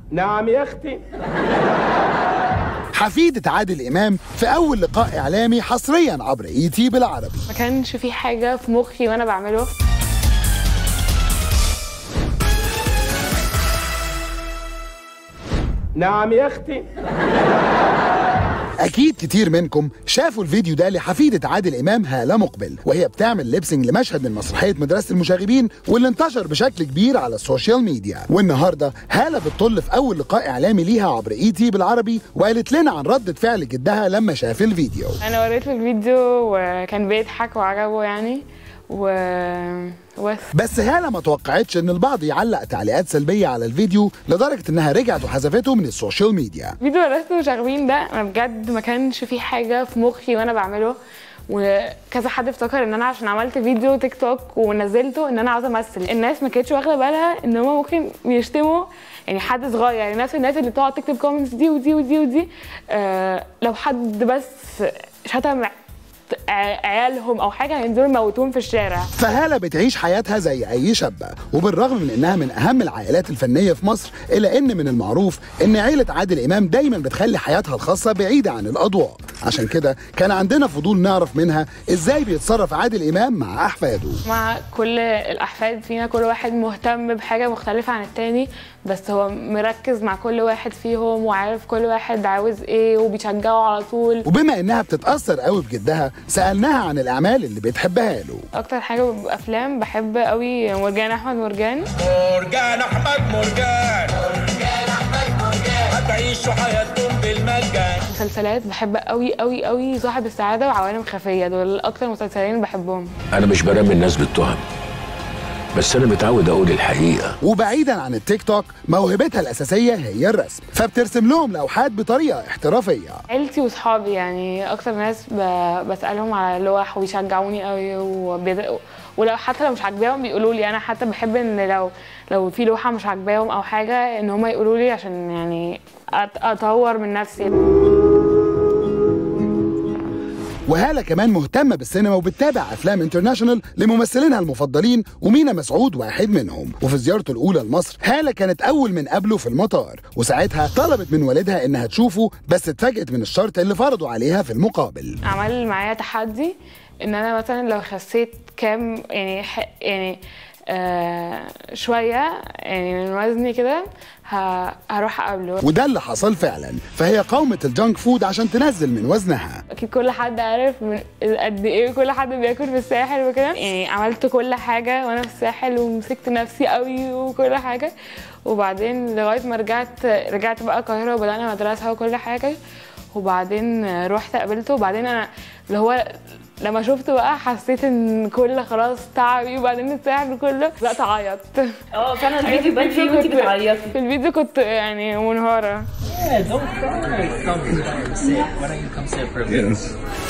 نعم يا اختي حفيدة عادل إمام في أول لقاء إعلامي حصريا عبر إي تي بالعربي ما كانش في حاجة في مخي وأنا بعمله نعم يا اختي أكيد كتير منكم شافوا الفيديو ده لحفيدة عادل إمام هالة مقبل وهي بتعمل ليبسينج لمشهد من مسرحية مدرسة المشاغبين واللي انتشر بشكل كبير على السوشيال ميديا والنهاردة هالة بتطل في أول لقاء إعلامي ليها عبر إي تي بالعربي وقالت لنا عن ردة فعل جدها لما شاف الفيديو أنا وريت له الفيديو وكان بيضحك وعجبه يعني و بس بس هالة ما توقعتش ان البعض يعلق تعليقات سلبية على الفيديو لدرجة انها رجعت وحذفته من السوشيال ميديا فيديو مدرسة مشاغبين ده أنا بجد ما كانش في حاجة في مخي وأنا بعمله وكذا حد افتكر ان انا عشان عملت فيديو تيك توك ونزلته ان انا عاوزه امثل الناس ما كانتش واخده بالها ان هم ممكن يشتموا يعني حد صغير يعني نفس الناس اللي بتقعد تكتب كومنتس دي ودي ودي ودي آه لو حد بس شتم عيالهم او حاجه هينزلوا يموتوهم في الشارع فهالة بتعيش حياتها زي اي شابة وبالرغم من انها من اهم العائلات الفنية في مصر الا ان من المعروف ان عيلة عادل امام دايما بتخلي حياتها الخاصة بعيدة عن الاضواء عشان كده كان عندنا فضول نعرف منها ازاي بيتصرف عادل امام مع احفاده مع كل الاحفاد فينا كل واحد مهتم بحاجه مختلفه عن التاني بس هو مركز مع كل واحد فيهم وعارف كل واحد عاوز ايه وبيشجعه على طول وبما انها بتتاثر قوي بجدها سالناها عن الاعمال اللي بتحبها له اكتر حاجه افلام بحب قوي مرجان احمد مرجان مرجان احمد مرجان مرجان احمد مرجان هتعيشوا حياتكم بالمجان مسلسلات بحب قوي قوي قوي صاحب السعاده وعوالم خفيه دول اكتر مسلسلين بحبهم انا مش برمي الناس بالتهم بس انا متعود اقول الحقيقه وبعيدا عن التيك توك موهبتها الاساسيه هي الرسم فبترسم لهم لوحات بطريقه احترافيه عيلتي واصحابي يعني اكتر ناس ب... بسالهم على لوح وبيشجعوني قوي وبيد... ولو حتى لو مش عاجباهم بيقولوا لي انا حتى بحب ان لو لو في لوحه مش عاجباهم او حاجه ان هم يقولوا لي عشان يعني اطور من نفسي وهالة كمان مهتمة بالسينما وبتتابع أفلام انترناشونال لممثلينها المفضلين ومينا مسعود واحد منهم وفي زيارته الأولى لمصر هالة كانت أول من قبله في المطار وساعتها طلبت من والدها إنها تشوفه بس اتفاجئت من الشرط اللي فرضوا عليها في المقابل عمل معايا تحدي إن أنا مثلا لو خسيت كام يعني ح... يعني آه شويه يعني من وزني كده هروح اقابله وده اللي حصل فعلا فهي قاومت الجانك فود عشان تنزل من وزنها اكيد كل حد عارف من قد ايه كل حد بياكل في الساحل وكده يعني عملت كل حاجه وانا في الساحل ومسكت نفسي قوي وكل حاجه وبعدين لغايه ما رجعت رجعت بقى القاهره وبدانا مدرسه وكل حاجه وبعدين رحت قابلته وبعدين انا اللي هو لما شفته بقى حسيت ان كل خلاص تعبي وبعدين الساحل كله بدات اعيط اه فعلا الفيديو بان فيه وانت بتعيطي في الفيديو كنت يعني منهاره Yeah, don't cry. Come, come sit. Why don't you come sit for a minute? Yes.